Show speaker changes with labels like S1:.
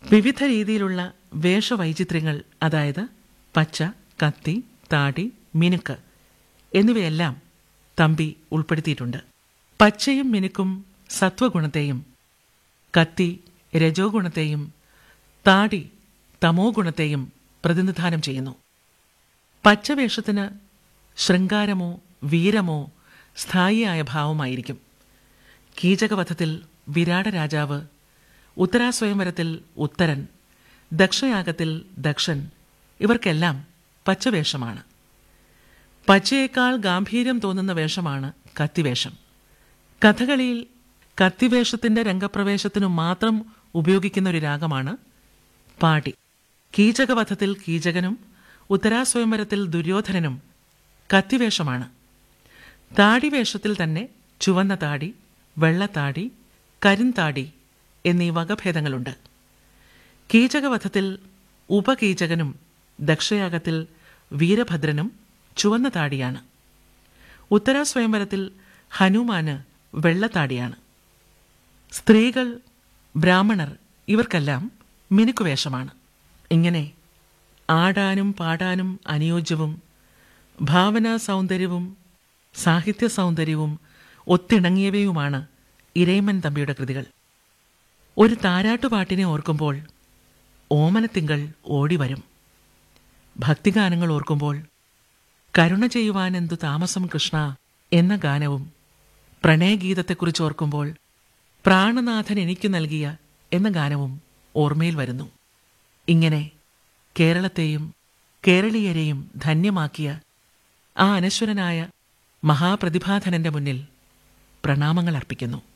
S1: വിവിധ രീതിയിലുള്ള വേഷവൈചിത്ര്യങ്ങൾ അതായത് പച്ച കത്തി താടി മിനുക്ക് എന്നിവയെല്ലാം തമ്പി ഉൾപ്പെടുത്തിയിട്ടുണ്ട് പച്ചയും മിനുക്കും സത്വഗുണത്തെയും കത്തി രജോ ഗുണത്തെയും താടി തമോ ഗുണത്തെയും പ്രതിനിധാനം ചെയ്യുന്നു പച്ചവേഷത്തിന് ശൃംഗാരമോ വീരമോ സ്ഥായിയായ ഭാവമായിരിക്കും കീചകവധത്തിൽ വിരാട രാജാവ് ഉത്തരാസ്വയംവരത്തിൽ ഉത്തരൻ ദക്ഷയാഗത്തിൽ ദക്ഷൻ ഇവർക്കെല്ലാം പച്ചവേഷമാണ് പച്ചയേക്കാൾ ഗാംഭീര്യം തോന്നുന്ന വേഷമാണ് കത്തിവേഷം കഥകളിയിൽ കത്തിവേഷത്തിന്റെ രംഗപ്രവേശത്തിനു മാത്രം ഉപയോഗിക്കുന്ന ഒരു രാഗമാണ് പാടി കീചകവധത്തിൽ കീചകനും ഉത്തരാസ്വയംവരത്തിൽ ദുര്യോധനനും കത്തിവേഷമാണ് താടിവേഷത്തിൽ തന്നെ ചുവന്ന താടി വെള്ളത്താടി കരിന്താടി എന്നീ വകഭേദങ്ങളുണ്ട് കീചകവധത്തിൽ ഉപകീചകനും ദക്ഷയാഗത്തിൽ വീരഭദ്രനും ചുവന്ന താടിയാണ് ഉത്തരാസ്വയംവരത്തിൽ ഹനുമാന് വെള്ളത്താടിയാണ് സ്ത്രീകൾ ബ്രാഹ്മണർ ഇവർക്കെല്ലാം മിനുക്കുവേഷമാണ് ഇങ്ങനെ ആടാനും പാടാനും അനുയോജ്യവും ഭാവനാ സൗന്ദര്യവും സാഹിത്യ സൗന്ദര്യവും ഒത്തിണങ്ങിയവയുമാണ് ഇരയിമൻ തമ്പിയുടെ കൃതികൾ ഒരു താരാട്ടുപാട്ടിനെ ഓർക്കുമ്പോൾ ഓമനത്തിങ്കൾ ഓടിവരും ഭക്തിഗാനങ്ങൾ ഓർക്കുമ്പോൾ കരുണ ചെയ്യുവാനെന്തു താമസം കൃഷ്ണ എന്ന ഗാനവും പ്രണയഗീതത്തെക്കുറിച്ച് ഓർക്കുമ്പോൾ പ്രാണനാഥൻ എനിക്ക് നൽകിയ എന്ന ഗാനവും ഓർമ്മയിൽ വരുന്നു ഇങ്ങനെ കേരളത്തെയും കേരളീയരെയും ധന്യമാക്കിയ ആ അനശ്വരനായ മഹാപ്രതിഭാധനന്റെ മുന്നിൽ പ്രണാമങ്ങൾ അർപ്പിക്കുന്നു